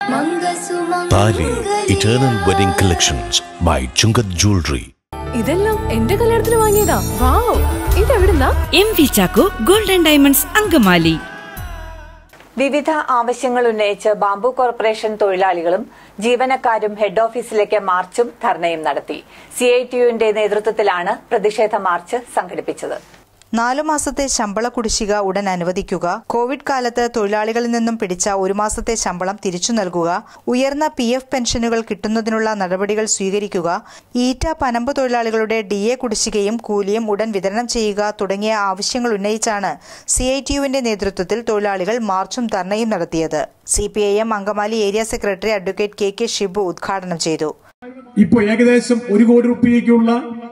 താലി eternal wedding collections by Chungath jewellery ഇതെല്ലാം എന്റെ കല്യാണത്തിന് വാങ്ങിയതാ വാവ് ഇതെവിടുന്നാ M V Chacko golden diamonds Angamaly വിവിധ ആവശ്യങ്ങൾ ഉന്നയിച്ച് ബാംബു കോർപ്പറേഷൻ തൊഴിലാളികളും ജീവനക്കാരും ഹെഡ് ഓഫീസിലേക്ക് മാർച്ചും ധർണയും നടത്തി സിഐടിയുവിന്റെ നേതൃത്വത്തിലാണ് പ്രതിഷേധ മാർച്ച് സംഘടിപ്പിച്ചത് നാലു മാസത്തെ ശമ്പള കുടിശ്ശിക ഉടൻ അനുവദിക്കുക കോവിഡ് കാലത്ത് തൊഴിലാളികളിൽ നിന്നും പിടിച്ച ഒരു മാസത്തെ ശമ്പളം തിരിച്ചു നൽകുക ഉയർന്ന പി എഫ് പെൻഷനുകൾ കിട്ടുന്നതിനുള്ള നടപടികൾ സ്വീകരിക്കുക ഈറ്റ പനമ്പ് തൊഴിലാളികളുടെ ഡി എ കുടിശ്ശികയും കൂലിയും ഉടൻ വിതരണം ചെയ്യുക തുടങ്ങിയ ആവശ്യങ്ങൾ ഉന്നയിച്ചാണ് സി ഐ ടി യുവിന്റെ നേതൃത്വത്തിൽ തൊഴിലാളികൾ മാർച്ചും ധർണയും നടത്തിയത് C P I M Angamaly area secretary advocate K K Shibu ഉദ്ഘാടനം ചെയ്തു ഇപ്പൊ ഏകദേശം ഒരു കോടി റുപ്യക്കുള്ള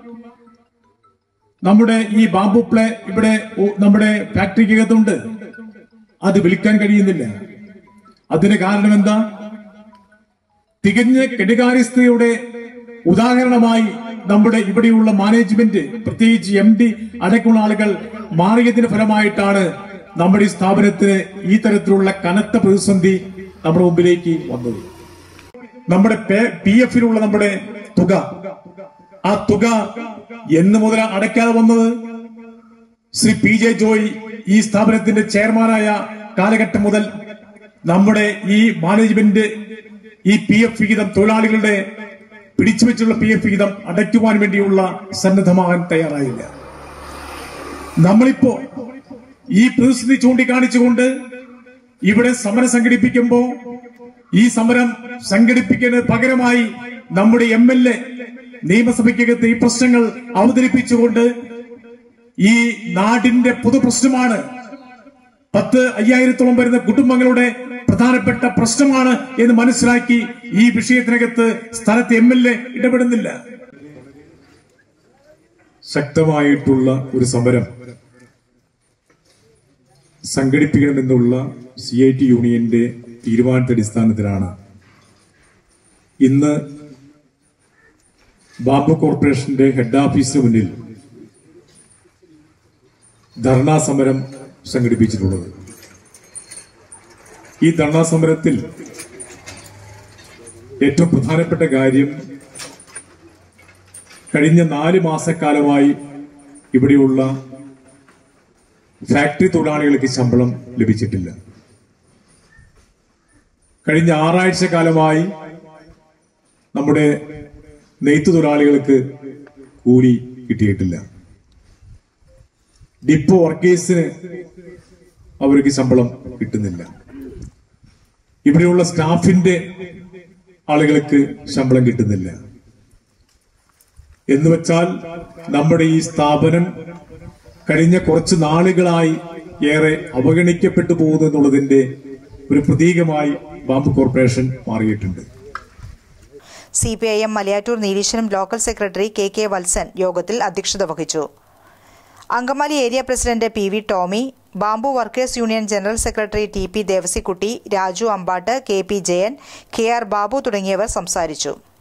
നമ്മുടെ ഈ ബാംബു പ്ലേ ഇവിടെ ഉ- നമ്മുടെ ഫാക്ടറിക്കകത്തുണ്ട് അത് വിൽക്കാൻ കഴിയുന്നില്ല അതിന് കാരണം എന്താ തികഞ്ഞ കെടുകാര്യസ്ഥതയുടെ ഉദാഹരണമായി നമ്മുടെ ഇവിടെയുള്ള മാനേജ്മെന്റ് പ്രത്യേകിച്ച് എം ഡി അടക്കമുള്ള ആളുകൾ മാറിയതിന് ഫലമായിട്ടാണ് നമ്മുടെ ഈ സ്ഥാപനത്തിന് ഈ തരത്തിലുള്ള കനത്ത പ്രതിസന്ധി നമ്മുടെ മുമ്പിലേക്ക് വന്നത് നമ്മുടെ പി എഫിലുള്ള നമ്മുടെ തുക ആ തുക എന്ന് മുതൽ അടയ്ക്കാതെ വന്നത് ശ്രീ പി ജെ ജോയ് ഈ സ്ഥാപനത്തിന്റെ ചെയർമാനായ കാലഘട്ടം മുതൽ നമ്മുടെ ഈ മാനേജ്മെന്റ് ഈ പി എഫ് വിഹിതം തൊഴിലാളികളുടെ പിടിച്ചുവെച്ചുള്ള പി എഫ് വിഹിതം അടയ്ക്കുവാൻ വേണ്ടിയുള്ള സന്നദ്ധമാകാൻ തയ്യാറായില്ല നമ്മളിപ്പോ ഈ പ്രതിസന്ധി ചൂണ്ടിക്കാണിച്ചുകൊണ്ട് ഇവിടെ സമരം സംഘടിപ്പിക്കുമ്പോ ഈ സമരം സംഘടിപ്പിക്കുന്നതിന് പകരമായി നമ്മുടെ എം എൽ എ നിയമസഭയ്ക്കകത്ത് ഈ പ്രശ്നങ്ങൾ അവതരിപ്പിച്ചുകൊണ്ട് ഈ നാടിന്റെ പൊതുപ്രശ്നമാണ് പത്ത് അയ്യായിരത്തോളം വരുന്ന കുടുംബങ്ങളുടെ പ്രധാനപ്പെട്ട പ്രശ്നമാണ് എന്ന് മനസ്സിലാക്കി ഈ വിഷയത്തിനകത്ത് സ്ഥലത്ത് എം എൽ എ ഇടപെടുന്നില്ല ശക്തമായിട്ടുള്ള ഒരു സമരം സംഘടിപ്പിക്കണമെന്നുള്ള സി ഐ ടി യൂണിയന്റെ തീരുമാനത്തിന്റെ അടിസ്ഥാനത്തിലാണ് ഇന്ന് ബാബു കോർപ്പറേഷന്റെ ഹെഡ് ഓഫീസിന് മുന്നിൽ ധർണാ സമരം സംഘടിപ്പിച്ചിട്ടുള്ളത് ഈ ധർണാ സമരത്തിൽ ഏറ്റവും പ്രധാനപ്പെട്ട കാര്യം കഴിഞ്ഞ നാല് മാസക്കാലമായി ഇവിടെയുള്ള ഫാക്ടറി തൊഴിലാളികൾക്ക് ശമ്പളം ലഭിച്ചിട്ടില്ല കഴിഞ്ഞ ആറാഴ്ച കാലമായി നമ്മുടെ നെയ്ത്തു തൊഴിലാളികൾക്ക് കൂലി കിട്ടിയിട്ടില്ല ഡിപ്പോ വർക്കേഴ്സിന് അവർക്ക് ശമ്പളം കിട്ടുന്നില്ല ഇവിടെയുള്ള സ്റ്റാഫിന്റെ ആളുകൾക്ക് ശമ്പളം കിട്ടുന്നില്ല എന്ന് വെച്ചാൽ നമ്മുടെ ഈ സ്ഥാപനം കഴിഞ്ഞ കുറച്ച് നാളുകളായി ഏറെ അവഗണിക്കപ്പെട്ടു പോകുന്നു എന്നുള്ളതിന്റെ ഒരു പ്രതീകമായി ബാമ്പു കോർപ്പറേഷൻ മാറിയിട്ടുണ്ട് C P I M Malayattoor Neeleeswaram local secretary K K Valsan യോഗത്തിൽ അധ്യക്ഷത വഹിച്ചു Angamaly area president P V Tomy bamboo workers union general secretary T P Devassikutty Raju Ambatt K P Jayan K R Babu തുടങ്ങിയവർ സംസാരിച്ചു